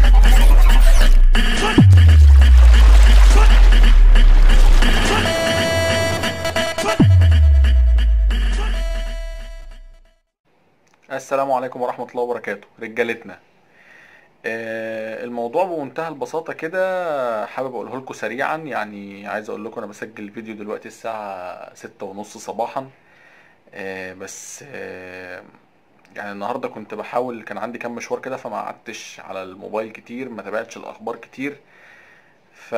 السلام عليكم ورحمة الله وبركاته رجالتنا آه، الموضوع بمنتهى البساطة كده حابب اقوله لكم سريعا يعني عايز اقول لكم انا بسجل الفيديو دلوقتي الساعة ستة ونص صباحا آه، بس آه، يعني النهاردة كنت بحاول كان عندي كام مشوار كده فما قعدتش على الموبايل كتير ما تابعتش الاخبار كتير ف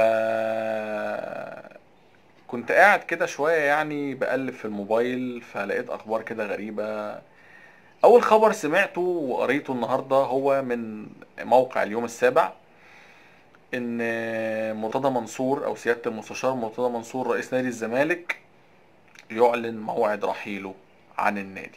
كنت قاعد كده شوية يعني بقلب في الموبايل فلقيت اخبار كده غريبة اول خبر سمعته وقريته النهارده هو من موقع اليوم السابع ان مرتضى منصور او سياده المستشار مرتضى منصور رئيس نادي الزمالك يعلن موعد رحيله عن النادي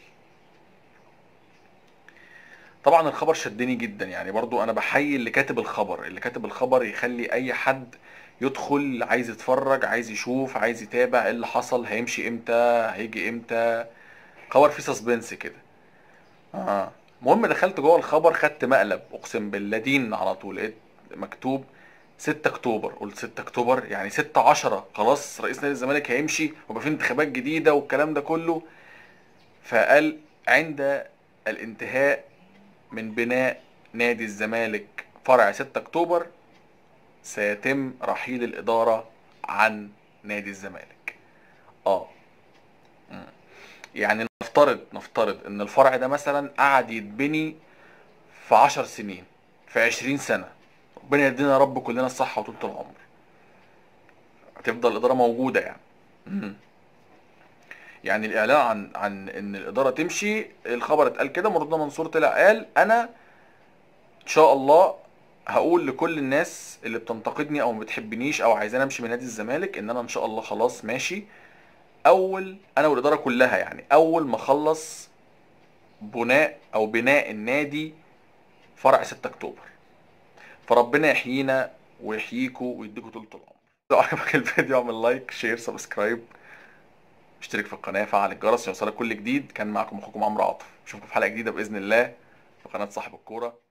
طبعا الخبر شدني جدا يعني برضو انا بحيي اللي كاتب الخبر اللي كاتب الخبر يخلي اي حد يدخل عايز يتفرج عايز يشوف عايز يتابع ايه اللي حصل هيمشي امتى هيجي امتى خبر فيه سسبنس كده اه المهم دخلت جوه الخبر خدت مقلب اقسم بالله دين على طول لقيت مكتوب 6 اكتوبر قلت 6 اكتوبر يعني 6 10 خلاص رئيس نادي الزمالك هيمشي ويبقى في انتخابات جديده والكلام ده كله فقال عند الانتهاء من بناء نادي الزمالك فرع 6 اكتوبر سيتم رحيل الاداره عن نادي الزمالك اه مم. يعني نفترض نفترض ان الفرع ده مثلا قعد يتبني في عشر سنين في عشرين سنة ربنا يدينا يا رب كلنا الصحة وطولة العمر هتفضل الإدارة موجودة يعني مم. يعني الإعلان عن عن إن الإدارة تمشي الخبر اتقال كده مرتضى منصور طلع قال أنا إن شاء الله هقول لكل الناس اللي بتنتقدني أو ما بتحبنيش أو عايزاني أمشي من نادي الزمالك إن أنا إن شاء الله خلاص ماشي اول انا والاداره كلها يعني اول ما اخلص بناء او بناء النادي فرع 6 اكتوبر فربنا يحيينا ويحييكوا ويديكوا طول العمر لو عجبك الفيديو اعمل لايك شير سبسكرايب اشترك في القناه فعل الجرس عشان يوصلك كل جديد كان معكم اخوكم عمرو عاطف اشوفكم في حلقه جديده باذن الله في قناه صاحب الكوره